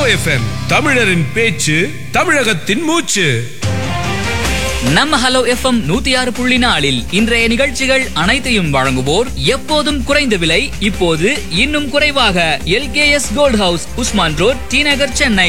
FM தமிழரின் பேச்சு தமிழகத்தின் மூச்சு நம்ம ஹலோ எஃப்எம் நூத்தி ஆறு புள்ளி நாலில் இன்றைய நிகழ்ச்சிகள் அனைத்தையும் வழங்குவோர் எப்போதும் குறைந்த விலை இப்போது இன்னும் குறைவாக LKS gold house Usman road T Nagar Chennai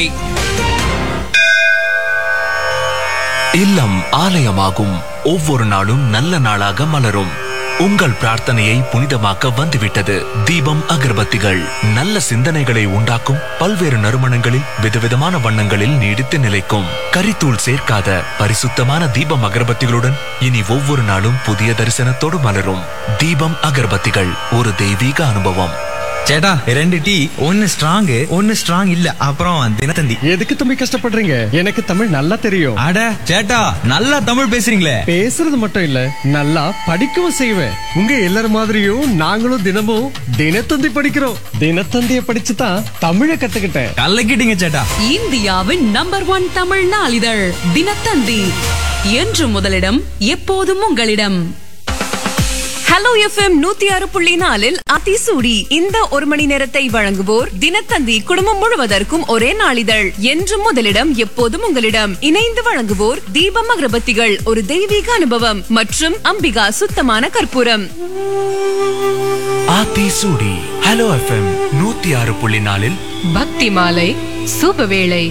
இல்லம் ஆலயமாகும் ஒவ்வொரு நாளும் நல்ல நாளாக மலரும் உங்கள் பிரார்த்தனையை புனிதமாக்க வந்துவிட்டது தீபம் அகர்பத்திகள் நல்ல சிந்தனைகளை உண்டாக்கும் பல்வேறு நறுமணங்களில் விதவிதமான வண்ணங்களில் நீடித்து நிலைக்கும் கரித்தூள் சேர்க்காத பரிசுத்தமான தீபம் அகர்பத்திகளுடன் இனி ஒவ்வொரு நாளும் புதிய தரிசனத்தோடு மலரும் தீபம் அகர்பத்திகள் ஒரு தெய்வீக அனுபவம் சேட்டா ரெண்டு டீ ஒன்னு ஸ்ட்ராங் ஒன்னு ஸ்ட்ராங் இல்ல அப்புறம் தினத்தந்தி எதுக்கு தம்பி கஷ்டப்படுறீங்க எனக்கு தமிழ் நல்லா தெரியும் அட சேட்டா நல்லா தமிழ் பேசுறீங்களே பேசுறது மட்டும் இல்ல நல்லா படிக்கவும் செய்வேன் உங்க எல்லாரும் மாதிரியும் நாங்களும் தினமும் தினத்தந்தி படிக்கிறோம் தினத்தந்திய படிச்சு தான் தமிழை கத்துக்கிட்டேன் கலக்கிட்டீங்க சேட்டா இந்தியாவின் நம்பர் ஒன் தமிழ் நாளிதழ் தினத்தந்தி என்று முதலிடம் எப்போதும் உங்களிடம் ஹலோ எஃப்எம் நூத்தி ஆறு புள்ளி நாலில் அதிசூடி இந்த ஒரு மணி நேரத்தை வழங்குவோர் தினத்தந்தி குடும்பம் முழுவதற்கும் ஒரே நாளிதழ் என்று முதலிடம் எப்போதும் உங்களிடம் இணைந்து வழங்குவோர் தீபம் அகரபத்திகள் ஒரு தெய்வீக அனுபவம் மற்றும் அம்பிகா சுத்தமான கற்பூரம் ஆத்தி சூடி ஹலோ எஃப்எம் நூத்தி ஆறு புள்ளி நாலில் பக்தி மாலை சுபவேளை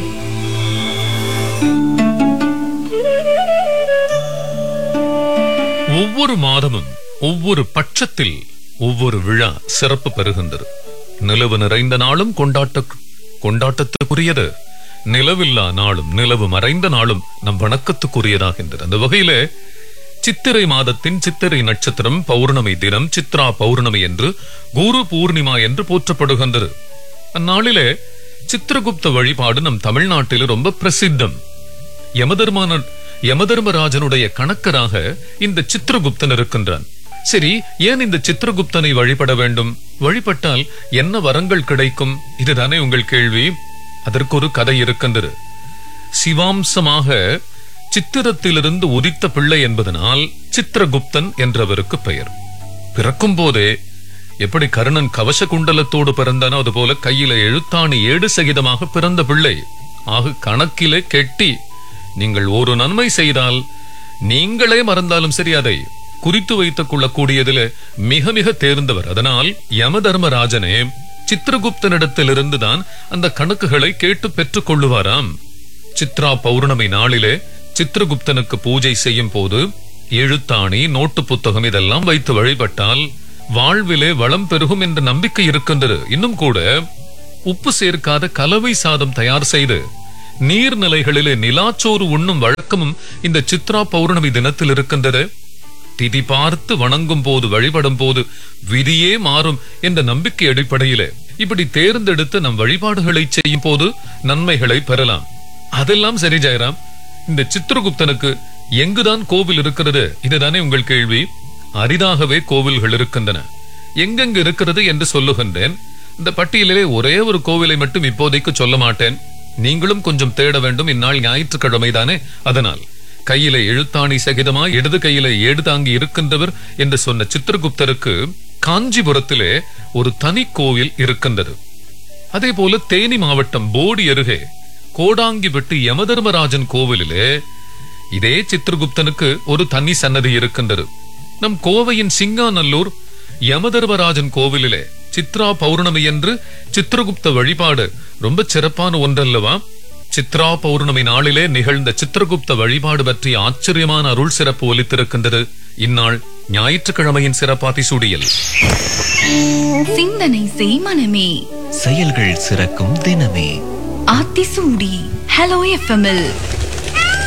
ஒவ்வொரு மாதமும் ஒவ்வொரு பட்சத்தில் ஒவ்வொரு விழா சிறப்பு பெறுகின்றது நிலவு நிறைந்த நாளும் கொண்டாட்ட கொண்டாட்டத்துக்குரியது நிலவில்லா நாளும் நிலவு மறைந்த நாளும் நம் வணக்கத்துக்குரியதாகின்றது அந்த வகையிலே சித்திரை மாதத்தின் சித்திரை நட்சத்திரம் பௌர்ணமி தினம் சித்ரா பௌர்ணமி என்று குரு பூர்ணிமா என்று போற்றப்படுகின்றது அந்நாளிலே சித்திரகுப்த வழிபாடு நம் தமிழ்நாட்டில் ரொம்ப பிரசித்தம் யமதர்மான யமதர்மராஜனுடைய கணக்கராக இந்த சித்திரகுப்தன் இருக்கின்றான் சரி ஏன் இந்த சித்திரகுப்தனை வழிபட வேண்டும் வழிபட்டால் என்ன வரங்கள் கிடைக்கும் இதுதானே உங்கள் கேள்வி அதற்கு ஒரு கதை இருக்கின்றது சிவாம்சமாக சித்திரத்திலிருந்து உதித்த பிள்ளை என்பதனால் சித்திரகுப்தன் என்றவருக்கு பெயர் பிறக்கும் போதே எப்படி கர்ணன் கவச குண்டலத்தோடு பிறந்தானோ அதுபோல கையில எழுத்தாணி ஏடு சகிதமாக பிறந்த பிள்ளை ஆக கணக்கிலே கெட்டி நீங்கள் ஒரு நன்மை செய்தால் நீங்களே மறந்தாலும் சரி அதை குறித்து வைத்துக் கொள்ளக்கூடியதில் மிக மிக தேர்ந்தவர் அதனால் யம தர்மராஜனே சித்திரகுப்தனிடத்திலிருந்துதான் அந்த கணக்குகளை கேட்டு பெற்றுக் கொள்ளுவாராம் சித்ரா பௌர்ணமி நாளிலே சித்திரகுப்தனுக்கு பூஜை செய்யும் போது எழுத்தாணி நோட்டு புத்தகம் இதெல்லாம் வைத்து வழிபட்டால் வாழ்விலே வளம் பெருகும் என்ற நம்பிக்கை இருக்கின்றது இன்னும் கூட உப்பு சேர்க்காத கலவை சாதம் தயார் செய்து நீர்நிலைகளிலே நிலாச்சோறு உண்ணும் வழக்கமும் இந்த சித்ரா பௌர்ணமி தினத்தில் இருக்கின்றது திதி பார்த்து வணங்கும் போது வழிபடும் போது விதியே மாறும் என்ற நம்பிக்கை அடிப்படையிலே இப்படி தேர்ந்தெடுத்து நம் வழிபாடுகளை செய்யும் போது நன்மைகளை பெறலாம் அதெல்லாம் சரி ஜெயராம் இந்த சித்திரகுப்தனுக்கு எங்குதான் கோவில் இருக்கிறது இதுதானே உங்கள் கேள்வி அரிதாகவே கோவில்கள் இருக்கின்றன எங்கெங்கு இருக்கிறது என்று சொல்லுகின்றேன் இந்த பட்டியலிலே ஒரே ஒரு கோவிலை மட்டும் இப்போதைக்கு சொல்ல மாட்டேன் நீங்களும் கொஞ்சம் தேட வேண்டும் இந்நாள் ஞாயிற்றுக்கிழமை தானே அதனால் கையில எழுத்தாணி சகிதமா இடது கையில ஏடு தாங்கி இருக்கின்றவர் என்று சொன்ன சித்திரகுப்தருக்கு காஞ்சிபுரத்திலே ஒரு தனி கோவில் இருக்கின்றது அதே போல தேனி மாவட்டம் போடி அருகே கோடாங்கிவெட்டு யமதர்மராஜன் கோவிலிலே இதே சித்திரகுப்தனுக்கு ஒரு தனி சன்னதி இருக்கின்றது நம் கோவையின் சிங்காநல்லூர் யமதர்மராஜன் கோவிலிலே சித்ரா பௌர்ணமி என்று சித்திரகுப்த வழிபாடு ரொம்ப சிறப்பான ஒன்றல்லவா சித்ரா பௌர்ணமி நாளிலே நிகழ்ந்த சித்திரகுப்த வழிபாடு பற்றி ஆச்சரியமான அருள் சிறப்பு ஒலித்திருக்கின்றது இந்நாள் ஞாயிற்றுக்கிழமையின் சிறப்பாதி சூடியல் சிந்தனை செய் மனமே செயல்கள் சிறக்கும் தினமே ஆத்திசூடி ஹலோ எஃப்எம்எல்